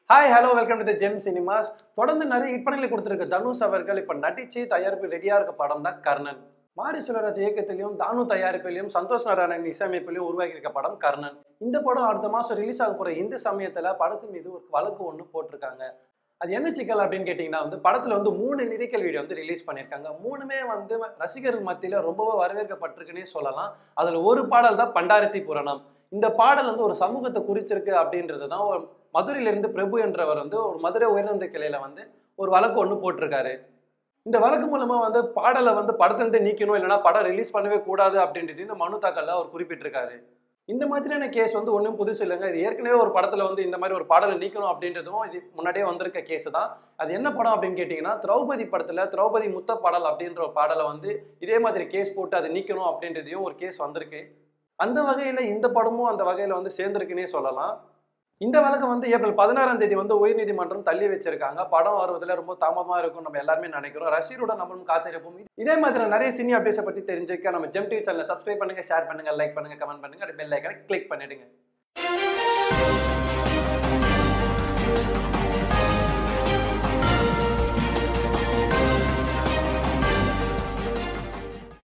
hi hello welcome to the Gem cinemas தொடர்ந்து நிறைய இப்படங்களை கொடுத்துருக்க தனுஷ் அவர்கள் இப்போ நடிச்சு தயாரிப்பு ரெடியா இருக்க படம் தான் கர்ணன் மாரி செல்வராஜ் இயக்கத்திலையும் தானு தயாரிப்பிலையும் சந்தோஷ் நாராயணன் இசையமைப்பிலையும் உருவாக்கி இருக்க படம் கர்ணன் இந்த படம் அடுத்த மாதம் ரிலீஸ் ஆக போகிற இந்த சமயத்தில் படத்து மீது ஒரு வழக்கு ஒன்று போட்டிருக்காங்க அது என்ன சிக்கல் அப்படின்னு கேட்டிங்கன்னா வந்து படத்தில் வந்து மூணு லிரிக்கல் வீடியோ வந்து ரிலீஸ் பண்ணியிருக்காங்க மூணுமே வந்து ரசிகர்கள் மத்தியில் ரொம்பவே வரவேற்கப்பட்டிருக்குன்னே சொல்லலாம் அதில் ஒரு பாடல் தான் பண்டாரத்தி புராணம் இந்த பாடல் வந்து ஒரு சமூகத்தை குறிச்சிருக்கு அப்படின்றது தான் ஒரு மதுரையிலிருந்து பிரபு என்றவர் வந்து ஒரு மதுரை உயர்ந்த கிளையில வந்து ஒரு வழக்கு ஒன்று போட்டிருக்காரு இந்த வழக்கு மூலமா வந்து பாடலை வந்து படத்திலிருந்து நீக்கணும் இல்லைன்னா படம் ரிலீஸ் பண்ணவே கூடாது அப்படின்றது இந்த மனு தாக்கல்ல அவர் குறிப்பிட்டிருக்காரு இந்த மாதிரியான கேஸ் வந்து ஒன்றும் புதுசு இல்லைங்க இது ஏற்கனவே ஒரு படத்துல வந்து இந்த மாதிரி ஒரு பாடலை நீக்கணும் அப்படின்றதும் இது முன்னாடியே வந்திருக்க கேஸ் தான் அது என்ன படம் அப்படின்னு கேட்டிங்கன்னா திரௌபதி படத்துல திரௌபதி முத்த பாடல் அப்படின்ற ஒரு பாடலை வந்து இதே மாதிரி கேஸ் போட்டு அதை நீக்கணும் அப்படின்றதையும் ஒரு கேஸ் வந்திருக்கு அந்த வகையில இந்த படமும் அந்த வகையில வந்து சேர்ந்திருக்குன்னே சொல்லலாம் இந்த வழக்கை வந்து ஏப்ரல் பதினாறாம் தேதி வந்து உயர்நீதிமன்றம் தள்ளி வச்சிருக்காங்க படம் வருவதில் ரொம்ப தாமதமா இருக்கும் நம்ம எல்லாருமே நினைக்கிறோம் ரசிகருடன் நம்மளும் காத்திருப்போம் இதே மாதிரி நிறைய சினி அப்டேட்ஸை பத்தி தெரிஞ்சுக்க நம்ம ஜெம் டிவி சேனலை சப்ஸ்கிரைப் பண்ணுங்க ஷேர் பண்ணுங்க லைக் பண்ணுங்க கமெண்ட் பண்ணுங்க பெல் ஐக்கனை கிளிக் பண்ணிடுங்க